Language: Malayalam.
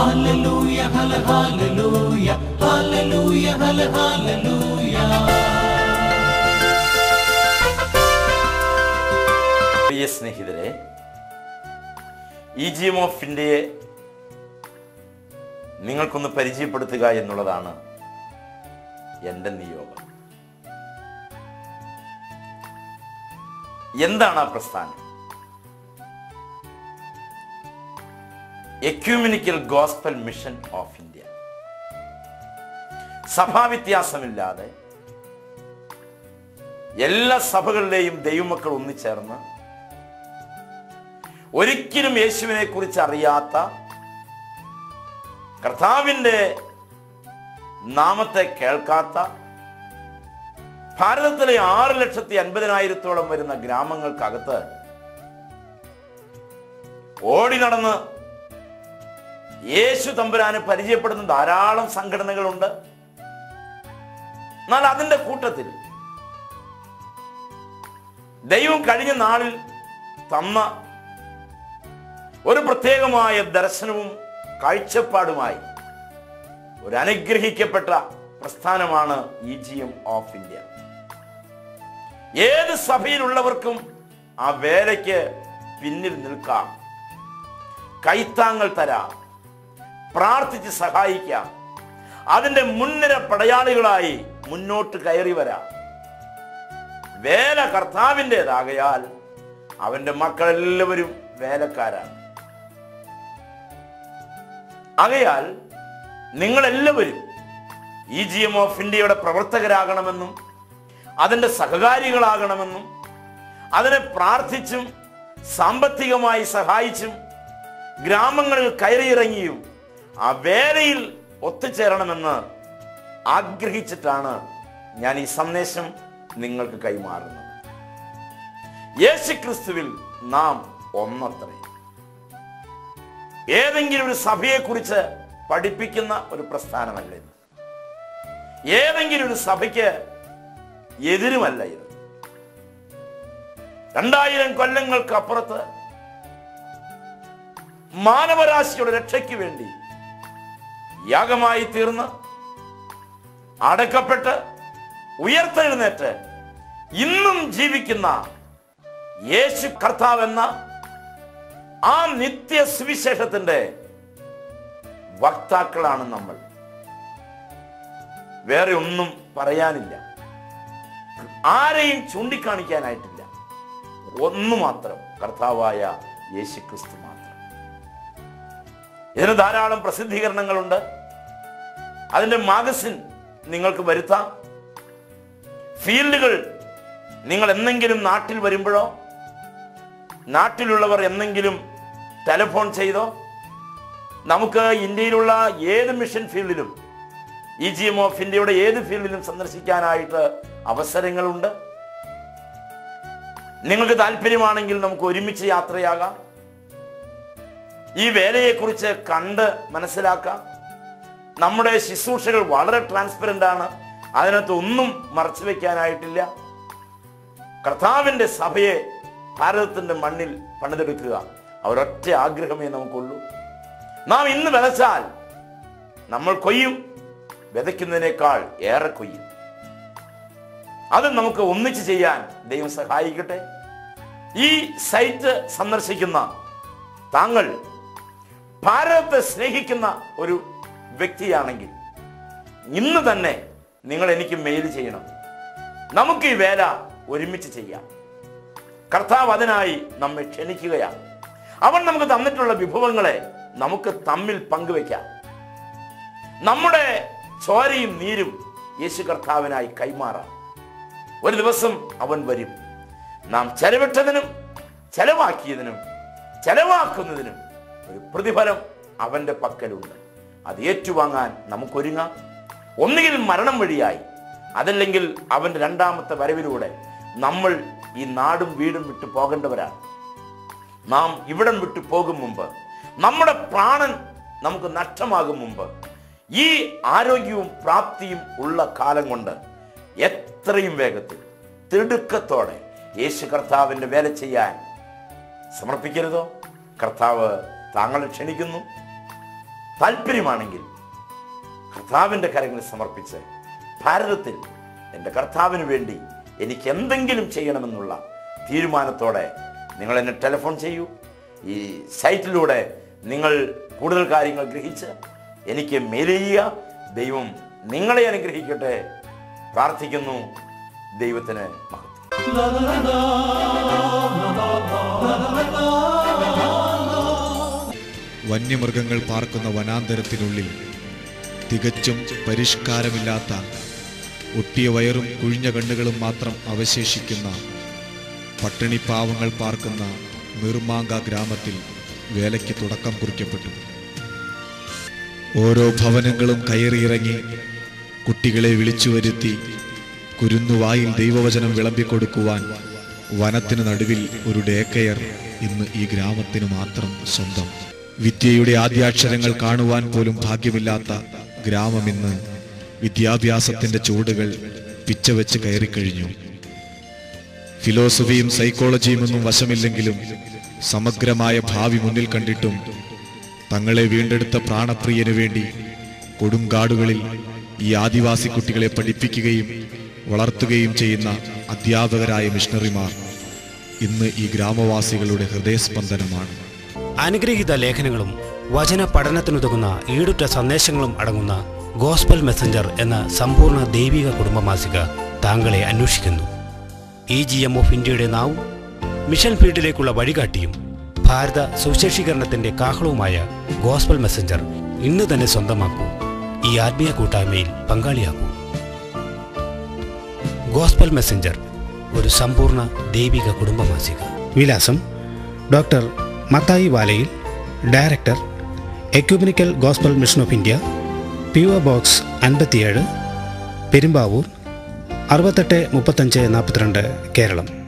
Hallelujah, hall- hallelujah, hallelujah, hall- hallelujah. പ്രിയ സ്നേഹിതരെ ഇ ജി എം ഓഫ് ഇന്ത്യയെ നിങ്ങൾക്കൊന്ന് പരിചയപ്പെടുത്തുക എന്നുള്ളതാണ് എൻ്റെ നിയോഗം എന്താണ് ആ പ്രസ്ഥാനം ecumenical gospel mission of India സഭാവ്യത്യാസമില്ലാതെ എല്ലാ സഭകളിലെയും ദൈവമക്കൾ ഒന്നിച്ചേർന്ന് ഒരിക്കലും യേശുവിനെ കുറിച്ച് അറിയാത്ത കർത്താവിൻ്റെ നാമത്തെ കേൾക്കാത്ത ഭാരതത്തിലെ ആറ് ലക്ഷത്തി അൻപതിനായിരത്തോളം വരുന്ന ഗ്രാമങ്ങൾക്കകത്ത് ഓടി നടന്ന് യേശു തമ്പുരാനെ പരിചയപ്പെടുന്ന ധാരാളം സംഘടനകളുണ്ട് എന്നാൽ അതിന്റെ കൂട്ടത്തിൽ ദൈവം കഴിഞ്ഞ നാളിൽ തന്ന ഒരു പ്രത്യേകമായ ദർശനവും കാഴ്ചപ്പാടുമായി ഒരു അനുഗ്രഹിക്കപ്പെട്ട പ്രസ്ഥാനമാണ് E G M of India ഏത് സഭയിലുള്ളവർക്കും ആ വേലയ്ക്ക് പിന്നിൽ നിൽക്കാം കൈത്താങ്ങൾ തരാം പ്രാർത്ഥിച്ച് സഹായിക്കാം അതിന്റെ മുൻനിര പടയാളികളായി മുന്നോട്ട് കയറി വരാം വേല കർത്താവിൻ്റെതാകയാൽ അവന്റെ മക്കളെല്ലാവരും വേലക്കാരാണ് ആകയാൽ നിങ്ങളെല്ലാവരും ഇ ജി എം ഓഫ് ഇന്ത്യയുടെ പ്രവർത്തകരാകണമെന്നും അതിൻ്റെ സഹകാരികളാകണമെന്നും അതിനെ പ്രാർത്ഥിച്ചും സാമ്പത്തികമായി സഹായിച്ചും ഗ്രാമങ്ങളിൽ കയറിയിറങ്ങിയും ആ വേലയിൽ ഒത്തുചേരണമെന്ന് ആഗ്രഹിച്ചിട്ടാണ് ഞാൻ ഈ സന്ദേശം നിങ്ങൾക്ക് കൈമാറുന്നത് യേശുക്രിസ്തുവിൽ നാം ഒന്നത്രേ ഏതെങ്കിലും ഒരു സഭയെക്കുറിച്ച് പഠിപ്പിക്കുന്ന ഒരു പ്രസ്ഥാനമല്ല ഇത് ഏതെങ്കിലും ഒരു സഭയ്ക്ക് എതിരുമല്ല ഇത് രണ്ടായിരം കൊല്ലങ്ങൾക്ക് അപ്പുറത്ത് മാനവരാശിയുടെ രക്ഷയ്ക്ക് വേണ്ടി യാഗമായി തീർന്ന് അടക്കപ്പെട്ട് ഉയർത്തെഴുന്നേറ്റ് ഇന്നും ജീവിക്കുന്ന യേശു കർത്താവ് എന്ന ആ നിത്യ സുവിശേഷത്തിന്റെ വക്താക്കളാണ് നമ്മൾ വേറെ ഒന്നും പറയാനില്ല ആരെയും ചൂണ്ടിക്കാണിക്കാനായിട്ടില്ല ഒന്നു മാത്രം കർത്താവായ യേശു ക്രിസ്തു മാത്രം ഇതിന് ധാരാളം പ്രസിദ്ധീകരണങ്ങളുണ്ട് അതിന്റെ മാഗസിൻ നിങ്ങൾക്ക് വരുത്താം ഫീൽഡുകൾ നിങ്ങൾ എന്നെങ്കിലും നാട്ടിൽ വരുമ്പോഴോ നാട്ടിലുള്ളവർ എന്നെങ്കിലും ടെലിഫോൺ ചെയ്തോ നമുക്ക് ഇന്ത്യയിലുള്ള ഏത് മിഷൻ ഫീൽഡിലും ഇ ജി എം ഓഫ് ഇന്ത്യയുടെ ഏത് ഫീൽഡിലും സന്ദർശിക്കാനായിട്ട് അവസരങ്ങളുണ്ട് നിങ്ങൾക്ക് താല്പര്യമാണെങ്കിൽ നമുക്ക് ഒരുമിച്ച് യാത്രയാകാം ഈ വേലയെക്കുറിച്ച് കണ്ട് മനസ്സിലാക്കാം നമ്മുടെ ശുശ്രൂഷകൾ വളരെ ട്രാൻസ്പെറൻ്റ് ആണ് അതിനകത്ത് ഒന്നും മറച്ചു വെക്കാനായിട്ടില്ല കർത്താവിൻ്റെ സഭയെ ഭാരതത്തിൻ്റെ മണ്ണിൽ പണിതെടുക്കുക അവരൊറ്റ ആഗ്രഹമേ നമുക്കുള്ളൂ നാം ഇന്ന് വിതച്ചാൽ നമ്മൾ കൊയ്യും വിതയ്ക്കുന്നതിനേക്കാൾ ഏറെ കൊയ്യും അത് നമുക്ക് ഒന്നിച്ച് ചെയ്യാൻ ദൈവം സഹായിക്കട്ടെ ഈ സൈറ്റ് സന്ദർശിക്കുന്ന താങ്കൾ ഭാരതത്തെ സ്നേഹിക്കുന്ന ഒരു വ്യക്തിയാണെങ്കിൽ ഇന്ന് തന്നെ നിങ്ങൾ എനിക്ക് മെയിൽ ചെയ്യണം നമുക്ക് ഈ വേല ഒരുമിച്ച് ചെയ്യാം കർത്താവ് അതിനായി നമ്മെ ക്ഷണിക്കുകയാണ് അവൻ നമുക്ക് തന്നിട്ടുള്ള വിഭവങ്ങളെ നമുക്ക് തമ്മിൽ പങ്കുവെക്കാം നമ്മുടെ ചോരയും നീരും യേശു കർത്താവിനായി കൈമാറാം ഒരു ദിവസം അവൻ വരും നാം ചെലവിട്ടതിനും ചെലവാക്കിയതിനും ചെലവാക്കുന്നതിനും ഒരു പ്രതിഫലം അവന്റെ പക്കലുണ്ട് അത് ഏറ്റുവാങ്ങാൻ നമുക്കൊരുങ്ങാം ഒന്നുകിൽ മരണം വഴിയായി അതല്ലെങ്കിൽ അവന്റെ രണ്ടാമത്തെ വരവിലൂടെ നമ്മൾ ഈ നാടും വീടും വിട്ടു പോകേണ്ടവരാണ് നാം ഇവിടം വിട്ടു പോകും മുമ്പ് നമ്മുടെ പ്രാണൻ നമുക്ക് നഷ്ടമാകും മുമ്പ് ഈ ആരോഗ്യവും പ്രാപ്തിയും ഉള്ള കാലം കൊണ്ട് എത്രയും വേഗത്തിൽ തിടുക്കത്തോടെ യേശു കർത്താവിൻ്റെ വേല ചെയ്യാൻ സമർപ്പിക്കരുതോ കർത്താവ് താങ്കളെ ക്ഷണിക്കുന്നു താല്പര്യമാണെങ്കിൽ കർത്താവിൻ്റെ കരങ്ങളിൽ സമർപ്പിച്ച് ഭാരതത്തിൽ എൻ്റെ കർത്താവിന് വേണ്ടി എനിക്ക് എന്തെങ്കിലും ചെയ്യണമെന്നുള്ള തീരുമാനത്തോടെ നിങ്ങൾ എന്നെ ടെലിഫോൺ ചെയ്യൂ ഈ സൈറ്റിലൂടെ നിങ്ങൾ കൂടുതൽ കാര്യങ്ങൾ ഗ്രഹിച്ച് എനിക്ക് മെയിൽ ചെയ്യുക ദൈവം നിങ്ങളെ അനുഗ്രഹിക്കട്ടെ പ്രാർത്ഥിക്കുന്നു ദൈവത്തിന് മഹത്വം വന്യമൃഗങ്ങൾ പാർക്കുന്ന വനാന്തരത്തിനുള്ളിൽ തികച്ചും പരിഷ്കാരമില്ലാത്ത ഒട്ടിയ വയറും കുഴിഞ്ഞ കണ്ണുകളും മാത്രം അവശേഷിക്കുന്ന പട്ടിണിപ്പാവങ്ങൾ പാർക്കുന്ന നിർമാങ്ക ഗ്രാമത്തിൽ വേലയ്ക്ക് തുടക്കം കുറിക്കപ്പെട്ടു ഓരോ ഭവനങ്ങളും കയറിയിറങ്ങി കുട്ടികളെ വിളിച്ചു വരുത്തി കുരുന്നുവായിൽ ദൈവവചനം വിളമ്പിക്കൊടുക്കുവാൻ വനത്തിന് നടുവിൽ ഒരു ഡേ കെയർ ഇന്ന് ഈ ഗ്രാമത്തിന് മാത്രം സ്വന്തം വിദ്യയുടെ ആദ്യാക്ഷരങ്ങൾ കാണുവാൻ പോലും ഭാഗ്യമില്ലാത്ത ഗ്രാമം ഇന്ന് വിദ്യാഭ്യാസത്തിന്റെ ചുവടുകൾ പിച്ചവെച്ച് കയറിക്കഴിഞ്ഞു ഫിലോസഫിയും സൈക്കോളജിയും ഒന്നും വശമില്ലെങ്കിലും സമഗ്രമായ ഭാവി മുന്നിൽ കണ്ടിട്ടും തങ്ങളെ വീണ്ടെടുത്ത പ്രാണപ്രിയനു വേണ്ടി കൊടുങ്കാടുകളിൽ ഈ ആദിവാസി കുട്ടികളെ പഠിപ്പിക്കുകയും വളർത്തുകയും ചെയ്യുന്ന അധ്യാപകരായ മിഷണറിമാർ ഇന്ന് ഈ ഗ്രാമവാസികളുടെ ഹൃദയസ്പന്ദനമാണ് അനുഗ്രഹീത ലേഖനങ്ങളും വചന പഠനത്തിനുതകുന്ന ഈടുറ്റ സന്ദേശങ്ങളും അടങ്ങുന്ന ഗോസ്പൽ മെസ്സഞ്ചർ എന്ന സമ്പൂർണ്ണ ദൈവിക കുടുംബമാസിക താങ്കളെ അന്വേഷിക്കുന്നു ഇ ജി എം ഓഫ് ഇന്ത്യയുടെ നാവും മിഷൻ ഫീൽഡിലേക്കുള്ള വഴികാട്ടിയും ഭാരത സുശേഷീകരണത്തിന്റെ കാഹളവുമായ ഗോസ്പൽ മെസ്സഞ്ചർ ഇന്ന് തന്നെ സ്വന്തമാക്കൂ ഈ ആത്മീയ കൂട്ടായ്മയിൽ പങ്കാളിയാകൂ ഗോസ്പൽ മെസ്സഞ്ചർ ഒരു സമ്പൂർണ്ണ ദൈവിക കുടുംബമാസിക വിലാസം doctor Mathai Valayil director ecumenical gospel mission of India P O box അൻപത്തിയേഴ് പെരുമ്പാവൂർ അറുപത്തെട്ട് മുപ്പത്തഞ്ച് നാൽപ്പത്തിരണ്ട് കേരളം